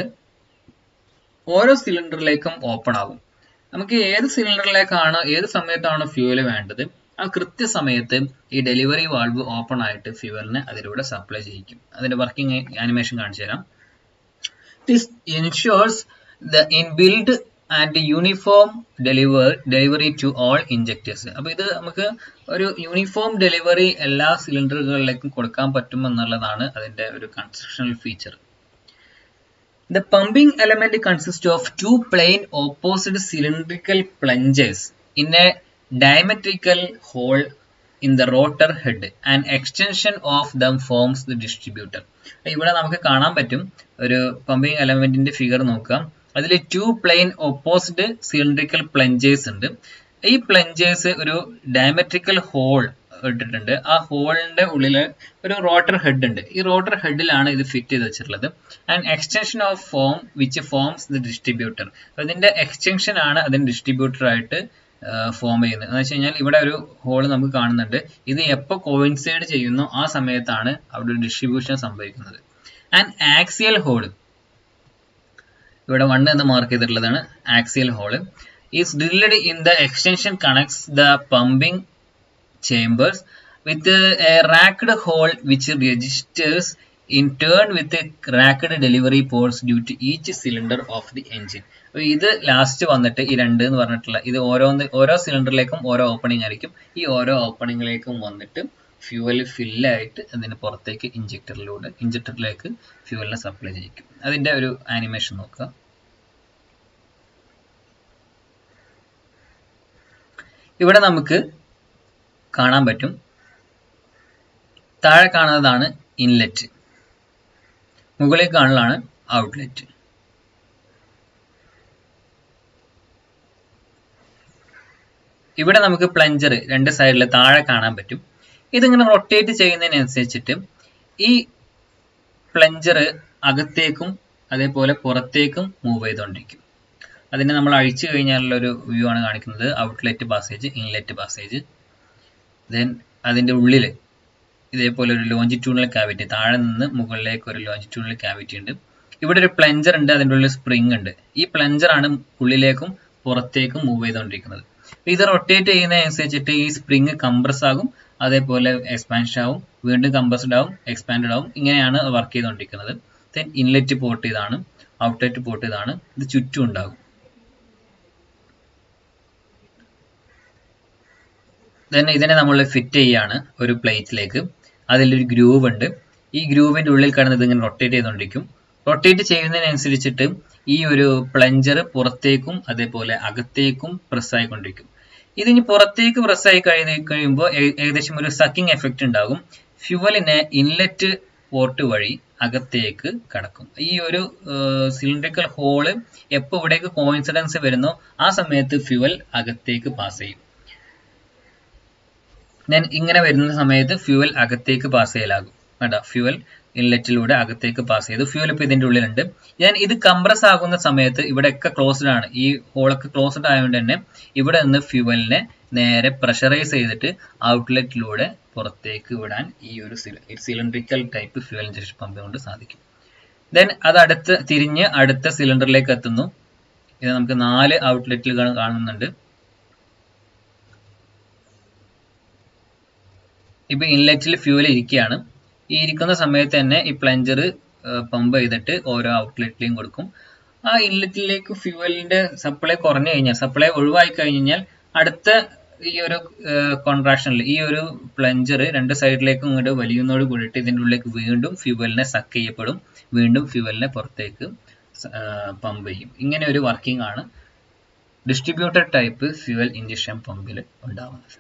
ഓരോ സിലിണ്ടറിലേക്കും ഓപ്പൺ ആകും നമുക്ക് ഏത് സിലിണ്ടറിലേക്കാണ് ഏത് സമയത്താണോ ഫ്യൂവൽ വേണ്ടത് ആ കൃത്യസമയത്ത് ഈ ഡെലിവറി വാൾവ് ഓപ്പൺ ആയിട്ട് ഫ്യൂവലിനെ അതിലൂടെ സപ്ലൈ ചെയ്യിക്കും അതിന്റെ വർക്കിംഗ് ആനിമേഷൻ കാണിച്ചു തരാം this ensures the inbuilt and uniform deliver delivery to all injectors അപ്പൊ ഇത് നമുക്ക് ഒരു യൂണിഫോം ഡെലിവറി എല്ലാ സിലിണ്ടറുകളിലേക്കും കൊടുക്കാൻ പറ്റുമെന്നുള്ളതാണ് അതിന്റെ ഒരു constructional feature The pumping element consists of two plain opposite cylindrical plungers in a diametrical hole in the rotor head. An extension of them forms the distributor. ഇവിടെ നമുക്ക് കാണാൻ പറ്റും ഒരു പമ്പിംഗ് എലമെന്റിന്റെ ഫിഗർ നോക്കാം അതിൽ two plain opposite cylindrical plungers ഉണ്ട് ഈ പ്ലഞ്ചേഴ്സ് ഒരു ഡയമെട്രിക്കൽ ഹോൾ ഇട്ടിട്ടുണ്ട് ആ ഹോളിന്റെ ഉള്ളിൽ ഒരു റോട്ടർ ഹെഡ് ഉണ്ട് ഈ റോട്ടർ ഹെഡിലാണ് ഇത് ഫിറ്റ് ചെയ്ത് വെച്ചിട്ടുള്ളത് and extension of form which forms the distributor അതിന്റെ എക്സ്റ്റൻഷൻ ആണ് അതിന് ഡിസ്ട്രിബ്യൂട്ടർ ആയിട്ട് ഫോം ചെയ്യുന്നത് എന്ന് വെച്ച് കഴിഞ്ഞാൽ ഇവിടെ ഒരു ഹോൾ നമുക്ക് കാണുന്നുണ്ട് ഇത് എപ്പോൾ കോയിൻസൈഡ് ചെയ്യുന്നോ ആ സമയത്താണ് അവിടെ ഒരു ഡിസ്ട്രിബ്യൂഷൻ സംഭവിക്കുന്നത് ആൻഡ് ആക്സിയൽ ഹോൾ ഇവിടെ വൺ എന്ന് മാർക്ക് ചെയ്തിട്ടുള്ളതാണ് axial hole is drilled in the extension connects the pumping chambers with a racked hole which registers in turn with a racked delivery ports due to each cylinder of the engine. അപ്പോൾ ഇത് ലാസ്റ്റ് വന്നിട്ട് ഈ രണ്ട് എന്ന് പറഞ്ഞിട്ടുള്ള ഇത് ഓരോന്ന് ഓരോ സിലിണ്ടറിലേക്കും ഓരോ ഓപ്പണിംഗ് ആയിരിക്കും ഈ ഓരോ ഓപ്പണിങ്ങിലേക്കും വന്നിട്ട് ഫ്യൂവൽ ഫില്ലായിട്ട് അതിന് പുറത്തേക്ക് ഇഞ്ചക്ടറിലൂടെ ഇഞ്ചക്ടറിലേക്ക് ഫ്യൂവലിനെ സപ്ലൈ ചെയ്യിക്കും അതിന്റെ ഒരു ആനിമേഷൻ നോക്കുക ഇവിടെ നമുക്ക് കാണാൻ പറ്റും താഴെ കാണുന്നതാണ് ഇൻലെറ്റ് മുകളിൽ കാണുന്നതാണ് ഔട്ട്ലെറ്റ് ഇവിടെ നമുക്ക് പ്ലഞ്ചർ രണ്ട് സൈഡിൽ താഴെ കാണാൻ പറ്റും ഇതിങ്ങനെ റൊട്ടേറ്റ് ചെയ്യുന്നതിനനുസരിച്ചിട്ട് ഈ പ്ലഞ്ചർ അകത്തേക്കും അതേപോലെ പുറത്തേക്കും മൂവ് ചെയ്തുകൊണ്ടിരിക്കും അതിനെ നമ്മൾ അഴിച്ചു കഴിഞ്ഞാലുള്ള ഒരു വ്യൂ ആണ് കാണിക്കുന്നത് outlet passage inlet passage then അതിൻ്റെ ഉള്ളിൽ ഇതേപോലെ ഒരു ലോഞ്ചിറ്റ്യൂണൽ ക്യാവിറ്റി താഴെ നിന്ന് മുകളിലേക്ക് ഒരു ലോഞ്ചിറ്റ്യൂണൽ ക്യാവിറ്റി ഉണ്ട് ഇവിടെ ഒരു പ്ലഞ്ചർ ഉണ്ട് അതിൻ്റെ ഉള്ളിൽ സ്പ്രിംഗ് ഉണ്ട് ഈ പ്ലഞ്ചർ ആണ് ഉള്ളിലേക്കും പുറത്തേക്കും മൂവ് ചെയ്തുകൊണ്ടിരിക്കുന്നത് ഇത് റൊട്ടേറ്റ് ചെയ്യുന്നതനുസരിച്ചിട്ട് ഈ സ്പ്രിങ് കംപ്രസ് ആകും അതേപോലെ എക്സ്പാൻഷൻ ആവും വീണ്ടും കംപ്രസ്ഡ് ആവും എക്സ്പാൻഡ് ആവും ഇങ്ങനെയാണ് വർക്ക് ചെയ്തുകൊണ്ടിരിക്കുന്നത് ദെൻ ഇൻലെറ്റ് പോർട്ട് ഇതാണ് ഔട്ട്ലെറ്റ് പോർട്ട് ഇതാണ് ഇത് ചുറ്റും ഉണ്ടാകും ദെൻ ഇതിനെ നമ്മൾ ഫിറ്റ് ചെയ്യാണ് ഒരു പ്ലേറ്റിലേക്ക് അതിലൊരു ഗ്രൂവ് ഉണ്ട് ഈ ഗ്രൂവിന്റെ ഉള്ളിൽ കിടന്ന് ഇതിങ്ങനെ റൊട്ടേറ്റ് ചെയ്തുകൊണ്ടിരിക്കും റൊട്ടേറ്റ് ചെയ്യുന്നതിനനുസരിച്ചിട്ട് ഈ ഒരു പ്ലഞ്ചർ പുറത്തേക്കും അതേപോലെ അകത്തേക്കും പ്രസ് ആയിക്കൊണ്ടിരിക്കും ഇതിനി പുറത്തേക്ക് പ്രസ് ആയി കഴിഞ്ഞ് കഴിയുമ്പോൾ ഏകദേശം ഒരു സക്കിംഗ് എഫക്റ്റ് ഉണ്ടാകും ഫ്യുവലിനെ ഇൻലെറ്റ് പോർട്ട് വഴി അകത്തേക്ക് കടക്കും ഈ ഒരു സിലിണ്ടറിക്കൽ ഹോള് എപ്പോൾ ഇവിടേക്ക് കോയിൻസിഡൻസ് വരുന്നോ ആ സമയത്ത് ഫ്യുവൽ അകത്തേക്ക് പാസ് ചെയ്യും ദെൻ ഇങ്ങനെ വരുന്ന സമയത്ത് ഫ്യൂവൽ അകത്തേക്ക് പാസ് ചെയ്യലാകും കേട്ടോ ഫ്യൂവൽ ഇൻലെറ്റിലൂടെ അകത്തേക്ക് പാസ് ചെയ്തു ഫ്യൂൽ ഇപ്പോൾ ഇതിന്റെ ഉള്ളിലുണ്ട് ഞാൻ ഇത് കംപ്രസ് ആകുന്ന സമയത്ത് ഇവിടെയൊക്കെ ക്ലോസ്ഡ് ആണ് ഈ ഹോളൊക്കെ ക്ലോസ്ഡ് ആയതുകൊണ്ട് തന്നെ ഇവിടെ നിന്ന് ഫ്യൂവലിനെ നേരെ പ്രഷറൈസ് ചെയ്തിട്ട് ഔട്ട്ലെറ്റിലൂടെ പുറത്തേക്ക് വിടാൻ ഈ ഒരു cylindrical type fuel injection pump കൊണ്ട് സാധിക്കും ദെൻ അത് അടുത്ത് തിരിഞ്ഞ് അടുത്ത സിലിണ്ടറിലേക്ക് എത്തുന്നു ഇത് നമുക്ക് നാല് ഔട്ട്ലെറ്റുകൾ കാണുന്നുണ്ട് ഇപ്പൊ ഇൻലെറ്റിൽ ഫ്യൂവൽ ഇരിക്കുകയാണ് ഈ ഇരിക്കുന്ന സമയത്ത് തന്നെ ഈ പ്ലഞ്ചർ പമ്പ് ചെയ്തിട്ട് ഓരോ ഔട്ട്ലെറ്റിലേയും കൊടുക്കും ആ ഇൻലെറ്റിലേക്ക് ഫ്യൂവലിന്റെ സപ്ലൈ കുറഞ്ഞു കഴിഞ്ഞാൽ സപ്ലൈ ഒഴിവായി കഴിഞ്ഞാൽ അടുത്ത ഈ ഒരു കോൺട്രാക്ഷനിൽ ഈ ഒരു പ്ലഞ്ചർ രണ്ട് സൈഡിലേക്കും ഇങ്ങോട്ട് വലിയുന്നതോട് കൂടിയിട്ട് ഇതിൻ്റെ ഉള്ളിലേക്ക് വീണ്ടും ഫ്യൂവലിനെ സക്ക് ചെയ്യപ്പെടും വീണ്ടും ഫ്യൂവലിനെ പുറത്തേക്ക് പമ്പ് ചെയ്യും ഇങ്ങനെ ഒരു വർക്കിംഗ് ആണ് ഡിസ്ട്രിബ്യൂട്ടഡ് ടൈപ്പ് ഫ്യൂവൽ ഇഞ്ചക്ഷൻ പമ്പിൽ ഉണ്ടാവുന്നത്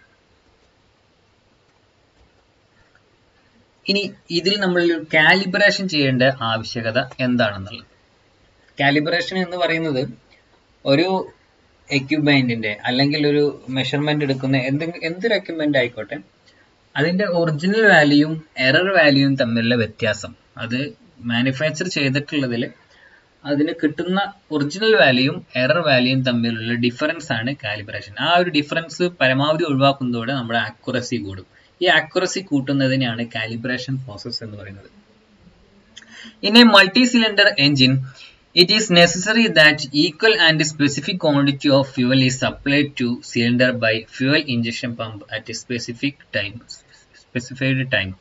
ഇനി ഇതിൽ നമ്മൾ കാലിബ്രേഷൻ ചെയ്യേണ്ട ആവശ്യകത എന്താണെന്നുള്ളത് കാലിബ്രേഷൻ എന്ന് പറയുന്നത് ഒരു എക്യുപ്മെന്റിന്റെ അല്ലെങ്കിൽ ഒരു മെഷർമെന്റ് എടുക്കുന്ന എന്തെങ്കിലും എന്തൊരു എക്യുപ്മെന്റ് ആയിക്കോട്ടെ അതിന്റെ ഒറിജിനൽ വാല്യൂയും എറർ വാല്യൂയും തമ്മിലുള്ള വ്യത്യാസം അത് മാനുഫാക്ചർ ചെയ്തിട്ടുള്ളതിൽ അതിന് കിട്ടുന്ന ഒറിജിനൽ വാല്യൂയും എറർ വാല്യൂയും തമ്മിലുള്ള ഡിഫറൻസ് ആണ് കാലിബ്രേഷൻ ആ ഒരു ഡിഫറൻസ് പരമാവധി ഒഴിവാക്കുന്നതോടെ നമ്മുടെ ആക്യുറസി കൂടും ഈ ആക്യുറസി കൂട്ടുന്നതിനെയാണ് കാലിബ്രേഷൻ പ്രോസസ് എന്ന് പറയുന്നത് in a multi cylinder engine it is necessary that equal and specific quantity of fuel is supplied to cylinder by fuel injection pump at a specific time specified time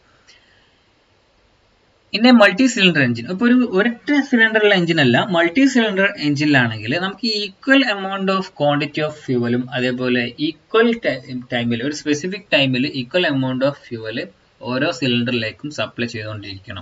in a multi cylinder engine ഇപ്പോൾ ഒരു ഒരൊറ്റ സിലിണ്ടറുള്ള എഞ്ചിൻ അല്ല മൾട്ടി സിലിണ്ടർ എഞ്ചിനിലാണെങ്കിൽ നമുക്ക് equal amount of quantity of ഫ്യൂവലും അതേപോലെ ഈക്വൽ ടൈമിൽ ഒരു സ്പെസിഫിക് ടൈമിൽ ഈക്വൽ എമൗണ്ട് ഓഫ് ഫ്യൂവൽ ഓരോ സിലിണ്ടറിലേക്കും സപ്ലൈ ചെയ്തുകൊണ്ടിരിക്കണം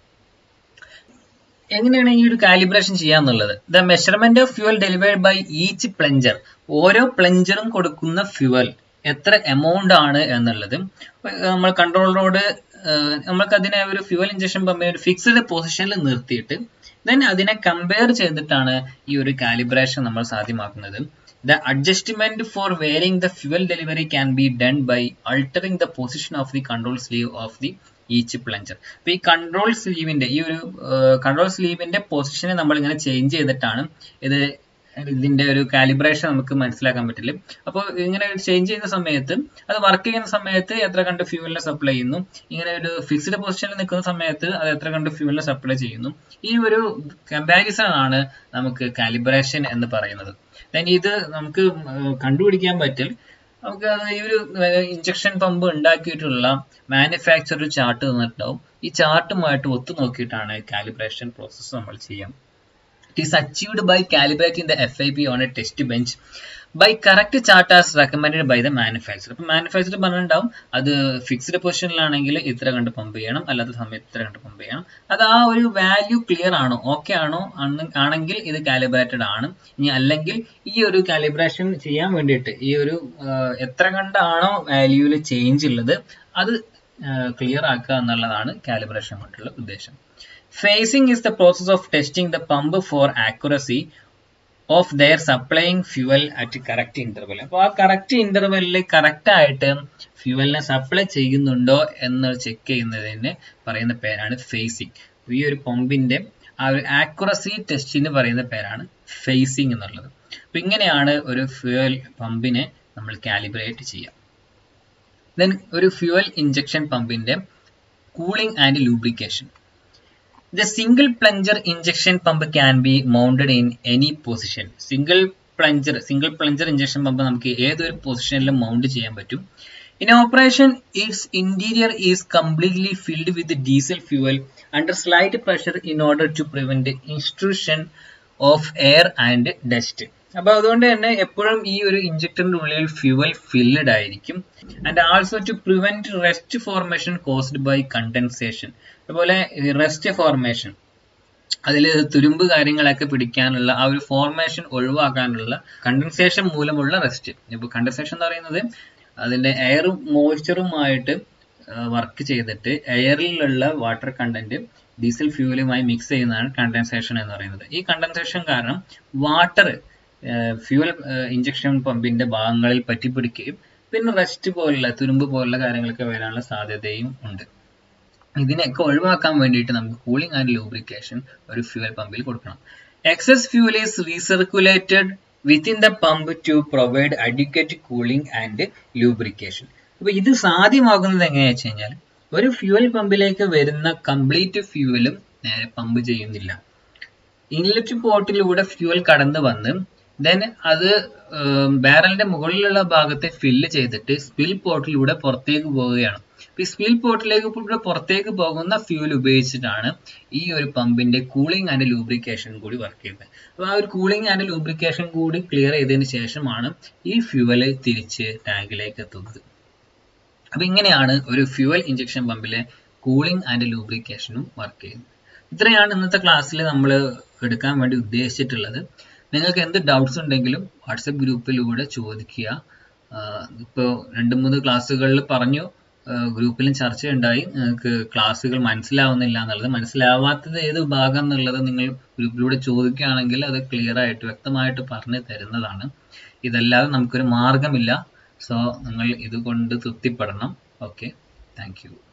എങ്ങനെയാണ് ഈ ഒരു കാലിബ്രേഷൻ ചെയ്യാന്നുള്ളത് the measurement of fuel delivered by each plunger ഓരോ പ്ലഞ്ചറും കൊടുക്കുന്ന ഫ്യൂവൽ എത്ര എമൗണ്ട് ആണ് എന്നുള്ളത് നമ്മൾ കൺട്രോളറോട് നമ്മൾക്ക് അതിനെ ഒരു ഫ്യൂവൽ ഇഞ്ചക്ഷൻ പമ്പിനെ ഒരു ഫിക്സ്ഡ് പൊസിഷനിൽ നിർത്തിയിട്ട് ദെൻ അതിനെ കമ്പയർ ചെയ്തിട്ടാണ് ഈ ഒരു കാലിബ്രേഷൻ നമ്മൾ സാധ്യമാക്കുന്നത് the adjustment for varying the fuel delivery can be done by altering the position of the control sleeve of the each plunger അപ്പൊ ഈ കൺട്രോൾ സ്ലീവിന്റെ ഈ ഒരു കൺട്രോൾ സ്ലീവിന്റെ പൊസിഷനെ നമ്മൾ ഇങ്ങനെ ചേഞ്ച് ചെയ്തിട്ടാണ് ഇത് ഇതിന്റെ ഒരു കാലിബ്രേഷൻ നമുക്ക് മനസ്സിലാക്കാൻ പറ്റില്ല അപ്പോൾ ഇങ്ങനെ ചേഞ്ച് ചെയ്യുന്ന സമയത്ത് അത് വർക്ക് ചെയ്യുന്ന സമയത്ത് എത്ര കണ്ട് ഫ്യൂവലിനെ സപ്ലൈ ചെയ്യുന്നു ഇങ്ങനെ ഒരു ഫിക്സ്ഡ് പൊസിഷനിൽ നിൽക്കുന്ന സമയത്ത് അത് എത്ര കണ്ട് ഫ്യൂവലിനെ സപ്ലൈ ചെയ്യുന്നു ഈ ഒരു കമ്പാരിസൺ ആണ് നമുക്ക് കാലിബ്രേഷൻ എന്ന് പറയുന്നത് ദെൻ ഇത് നമുക്ക് കണ്ടുപിടിക്കാൻ പറ്റില്ല നമുക്ക് ഈ ഒരു ഇഞ്ചക്ഷൻ പമ്പ് ഉണ്ടാക്കിയിട്ടുള്ള മാനുഫാക്ചർ ചാർട്ട് തന്നിട്ടുണ്ടാവും ഈ ചാർട്ടുമായിട്ട് ഒത്തു നോക്കിയിട്ടാണ് കാലിബ്രേഷൻ പ്രോസസ്സ് നമ്മൾ ചെയ്യാം it is achieved by calibrating the F I P on a test bench by correct chart as recommended by the manufacture അപ്പൊ മാനുഫാക്ചർ പറഞ്ഞിട്ടുണ്ടാവും അത് ഫിക്സ്ഡ് പൊസിഷനിലാണെങ്കിൽ ഇത്ര കണ്ട് പമ്പ് ചെയ്യണം അല്ലാത്ത സമയത്ത് ഇത്ര കണ്ട് പമ്പ് ചെയ്യണം അത് ആ ഒരു വാല്യൂ ക്ലിയർ ആണോ ഓക്കെ ആണോ ആണെങ്കിൽ ഇത് കാലിബ്രേറ്റഡ് ആണ് ഇനി അല്ലെങ്കിൽ ഈ ഒരു കാലിബ്രേഷൻ ചെയ്യാൻ വേണ്ടിയിട്ട് ഈ ഒരു എത്ര കണ്ടാണോ വാല്യൂവിൽ ചേഞ്ച് ഉള്ളത് അത് ക്ലിയർ ആക്കുക എന്നുള്ളതാണ് കാലിബ്രേഷൻ കൊണ്ടുള്ള ഉദ്ദേശം phasing is the process of testing the pump for accuracy of their supplying fuel at correct interval അപ്പോൾ ആ കറക്റ്റ് ഇന്റർവെല്ലിൽ കറക്റ്റ് ആയിട്ട് ഫ്യൂവലിനെ സപ്ലൈ ചെയ്യുന്നുണ്ടോ എന്ന് ചെക്ക് ചെയ്യുന്നതിന് പറയുന്ന പേരാണ് ഫേസിംഗ് ഈ ഒരു പമ്പിന്റെ ആ ഒരു ആക്യുറസി ടെസ്റ്റിന് പറയുന്ന പേരാണ് ഫേസിംഗ് എന്നുള്ളത് അപ്പൊ ഇങ്ങനെയാണ് ഒരു ഫ്യൂവൽ പമ്പിനെ നമ്മൾ കാലിബ്രേറ്റ് ചെയ്യുക ദെൻ ഒരു ഫ്യൂവൽ ഇഞ്ചക്ഷൻ പമ്പിന്റെ cooling and lubrication The single plunger injection pump can be mounted in any position. Single plunger, single plunger injection pump നമുക്ക് ഏതൊരു പൊസിഷനിലും മൗണ്ട് ചെയ്യാൻ പറ്റും In operation, its interior is completely filled with diesel fuel under slight pressure in order to prevent intrusion of air and dust. അപ്പൊ അതുകൊണ്ട് തന്നെ എപ്പോഴും ഈ ഒരു ഇഞ്ചക്ടറിന്റെ ഉള്ളിൽ ഫ്യൂവൽ ഫില്ലഡ് ആയിരിക്കും and also to prevent rust formation caused by condensation അതുപോലെ റെസ്റ്റ് ഫോർമേഷൻ അതിൽ തുരുമ്പ് കാര്യങ്ങളൊക്കെ പിടിക്കാനുള്ള ആ ഒരു ഫോർമേഷൻ ഒഴിവാക്കാനുള്ള കണ്ടൻസേഷൻ മൂലമുള്ള റെസ്റ്റ് ഇപ്പൊ കണ്ടൻസേഷൻ എന്ന് പറയുന്നത് അതിന്റെ എയറും മോയ്സ്ചറുമായിട്ട് വർക്ക് ചെയ്തിട്ട് എയറിലുള്ള വാട്ടർ കണ്ടന്റ് ഡീസൽ ഫ്യൂവലുമായി മിക്സ് ചെയ്യുന്നതാണ് കണ്ടൻസേഷൻ എന്ന് പറയുന്നത് ഈ കണ്ടൻസേഷൻ കാരണം വാട്ടർ ഫ്യൂവൽ ഇഞ്ചക്ഷൻ പമ്പിന്റെ ഭാഗങ്ങളിൽ പറ്റിപ്പിടിക്കുകയും പിന്നെ റെസ്റ്റ് പോലുള്ള തുരുമ്പ് പോലുള്ള കാര്യങ്ങളൊക്കെ വരാനുള്ള സാധ്യതയും ഉണ്ട് ഇതിനെയൊക്കെ ഒഴിവാക്കാൻ വേണ്ടിയിട്ട് നമുക്ക് കൂളിംഗ് ആൻഡ് ലൂബ്രിക്കേഷൻ ഒരു ഫ്യൂവൽ പമ്പിൽ കൊടുക്കണം excess fuel is recirculated within the pump to provide adequate cooling and lubrication അപ്പൊ ഇത് സാധ്യമാകുന്നത് എങ്ങനെയാ വെച്ച് കഴിഞ്ഞാൽ ഒരു ഫ്യൂവൽ പമ്പിലേക്ക് വരുന്ന കംപ്ലീറ്റ് ഫ്യൂവലും നേരെ പമ്പ് ചെയ്യുന്നില്ല ഇൻലെറ്റ് പോർട്ടിലൂടെ ഫ്യൂവൽ കടന്നു വന്ന് ദെൻ അത് ബാരലിന്റെ മുകളിലുള്ള ഭാഗത്തെ ഫില്ല് ചെയ്തിട്ട് സ്പിൽ പോർട്ടിലൂടെ പുറത്തേക്ക് പോവുകയാണ് ഈ സ്പിൽ പോർട്ടിലേക്ക് കൂടെ പുറത്തേക്ക് പോകുന്ന ഫ്യൂൽ ഉപയോഗിച്ചിട്ടാണ് ഈ ഒരു പമ്പിന്റെ കൂളിംഗ് ആൻഡ് ലൂബ്രിക്കേഷൻ കൂടി വർക്ക് ചെയ്യുന്നത് അപ്പോൾ ആ ഒരു കൂളിംഗ് ആൻഡ് ലൂബ്രിക്കേഷൻ കൂടി ക്ലിയർ ചെയ്തതിന് ശേഷമാണ് ഈ ഫ്യൂവല് തിരിച്ച് ടാങ്കിലേക്ക് എത്തുന്നത് അപ്പൊ ഇങ്ങനെയാണ് ഒരു ഫ്യൂവൽ ഇഞ്ചക്ഷൻ പമ്പിലെ കൂളിംഗ് ആൻഡ് ലൂബ്രിക്കേഷനും വർക്ക് ചെയ്യുന്നത് ഇത്രയാണ് ഇന്നത്തെ ക്ലാസ്സിൽ നമ്മൾ എടുക്കാൻ വേണ്ടി ഉദ്ദേശിച്ചിട്ടുള്ളത് നിങ്ങൾക്ക് എന്ത് ഡൗട്ട്സ് ഉണ്ടെങ്കിലും വാട്സപ്പ് ഗ്രൂപ്പിലൂടെ ചോദിക്കുക ഇപ്പോൾ രണ്ട് മൂന്ന് ക്ലാസ്സുകളിൽ പറഞ്ഞു ഗ്രൂപ്പിലും ചർച്ചയുണ്ടായി നിങ്ങൾക്ക് ക്ലാസ്സുകൾ മനസ്സിലാവുന്നില്ല എന്നുള്ളത് മനസ്സിലാവാത്തത് ഏത് ഭാഗം എന്നുള്ളത് നിങ്ങൾ ഗ്രൂപ്പിലൂടെ ചോദിക്കുകയാണെങ്കിൽ അത് ക്ലിയർ ആയിട്ട് വ്യക്തമായിട്ട് പറഞ്ഞു തരുന്നതാണ് ഇതല്ലാതെ നമുക്കൊരു മാർഗമില്ല സോ നിങ്ങൾ ഇതുകൊണ്ട് തൃപ്തിപ്പെടണം ഓക്കെ താങ്ക് യു